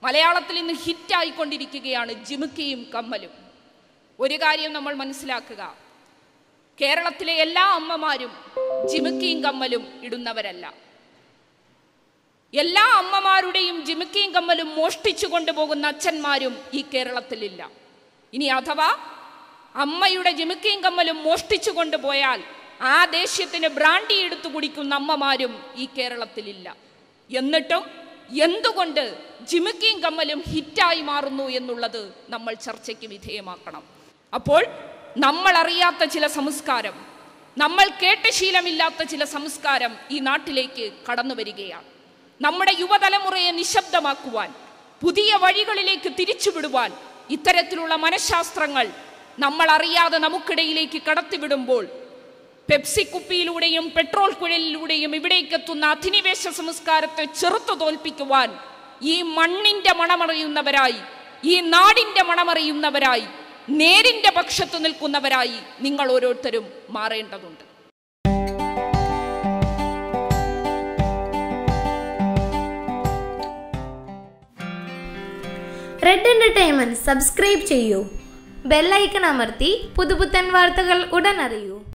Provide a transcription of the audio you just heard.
മലയാളത്തിൽ ഇന്ന് ഹിറ്റായിക്കൊണ്ടിരിക്കുകയാണ് ജിമുക്കിയും കമ്മലും ഒരു കാര്യം നമ്മൾ മനസ്സിലാക്കുക കേരളത്തിലെ എല്ലാ അമ്മമാരും ജിമുക്കിയും കമ്മലും ഇടുന്നവരല്ല എല്ലാ അമ്മമാരുടെയും ജിമുക്കിയും കമ്മലും മോഷ്ടിച്ചു കൊണ്ടുപോകുന്ന അച്ഛന്മാരും ഈ കേരളത്തിലില്ല ഇനി അഥവാ അമ്മയുടെ ജിമുക്കിയും കമ്മലും മോഷ്ടിച്ചു കൊണ്ടുപോയാൽ ആ ദേഷ്യത്തിന് ബ്രാൻഡി എടുത്തു കുടിക്കുന്ന അമ്മമാരും ഈ കേരളത്തിലില്ല എന്നിട്ടും എന്തുകൊണ്ട് ജിമുക്കിയും കമ്മലും ഹിറ്റായി മാറുന്നു എന്നുള്ളത് നമ്മൾ ചർച്ചയ്ക്ക് വിധേയമാക്കണം അപ്പോൾ നമ്മൾ അറിയാത്ത ചില സംസ്കാരം നമ്മൾ കേട്ട ശീലമില്ലാത്ത ചില സംസ്കാരം ഈ നാട്ടിലേക്ക് കടന്നു വരികയാണ് നമ്മുടെ യുവതലമുറയെ നിശബ്ദമാക്കുവാൻ പുതിയ വഴികളിലേക്ക് തിരിച്ചുവിടുവാൻ ഇത്തരത്തിലുള്ള മനഃശാസ്ത്രങ്ങൾ നമ്മൾ അറിയാതെ നമുക്കിടയിലേക്ക് കടത്തിവിടുമ്പോൾ പെപ്സി കുപ്പിയിലൂടെയും പെട്രോൾ കുഴലിലൂടെയും ഇവിടേക്കെത്തുന്ന അധിനിവേശ സംസ്കാരത്തെ ചെറുത്തു തോൽപ്പിക്കുവാൻ ഈ മണ്ണിന്റെ മണമറിയുന്നവരായി ഈ നാടിന്റെ മണമറിയുന്നവരായി നേരിന്റെ പക്ഷത്തു നിൽക്കുന്നവരായി നിങ്ങൾ ഓരോരുത്തരും മാറേണ്ടതുണ്ട് റെഡ് എന്റർടൈൻമെന്റ് സബ്സ്ക്രൈബ് ചെയ്യൂ ബെല്ലൈക്കൺ അമർത്തി പുതുപുത്തൻ വാർത്തകൾ ഉടൻ അറിയൂ